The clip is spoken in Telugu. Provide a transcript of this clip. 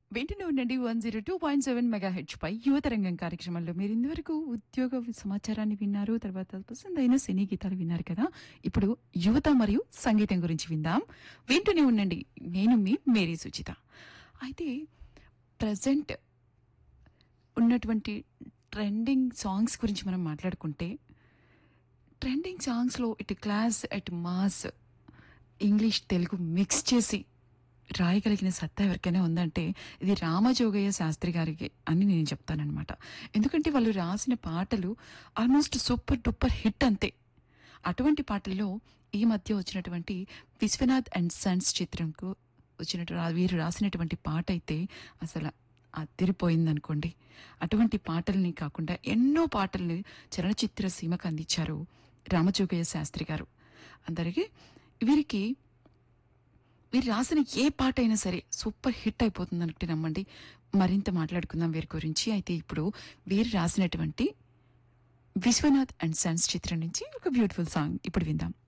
వింటూనే ఉండండి one zero two point seven mega హెచ్ పై యువతరంగం కార్యక్రమంలో మీరు ఇంతవరకు ఉద్యోగ సమాచారాన్ని విన్నారు తర్వాత పసందైన సినీ గీతాలు విన్నారు కదా ఇప్పుడు యువత మరియు సంగీతం గురించి విందాం వింటూనే ఉండండి నేను మీ మేరీ సుచిత అయితే ప్రజెంట్ ఉన్నటువంటి ట్రెండింగ్ సాంగ్స్ గురించి మనం మాట్లాడుకుంటే ట్రెండింగ్ సాంగ్స్లో ఇటు క్లాస్ అటు మాస్ ఇంగ్లీష్ తెలుగు మిక్స్ చేసి రాయగలిగిన సత్తా ఎవరికైనా ఉందంటే ఇది రామజోగయ్య శాస్త్రి గారికి అని నేను చెప్తానన్నమాట ఎందుకంటే వాళ్ళు రాసిన పాటలు ఆల్మోస్ట్ సూపర్ డూపర్ హిట్ అంతే అటువంటి పాటల్లో ఈ మధ్య వచ్చినటువంటి విశ్వనాథ్ అండ్ సన్స్ చిత్రంకు వచ్చినట్టు రా- వీరు రాసినటువంటి పాట అయితే అసలు అదిరిపోయిందనుకోండి అటువంటి పాటల్ని కాకుండా ఎన్నో పాటల్ని చలనచిత్ర సీమకు అందించారు రామజోగయ్య శాస్త్రి గారు అందరికీ వీరికి వీరు రాసిన ఏ పాట అయినా సరే సూపర్ హిట్ అయిపోతుంది అనుకుంటే నమ్మండి మరింత మాట్లాడుకుందాం వీరి గురించి అయితే ఇప్పుడు వీరు రాసినటువంటి విశ్వనాథ్ అండ్ సన్స్ చిత్రం నుంచి ఒక బ్యూటిఫుల్ సాంగ్ ఇప్పుడు విందాం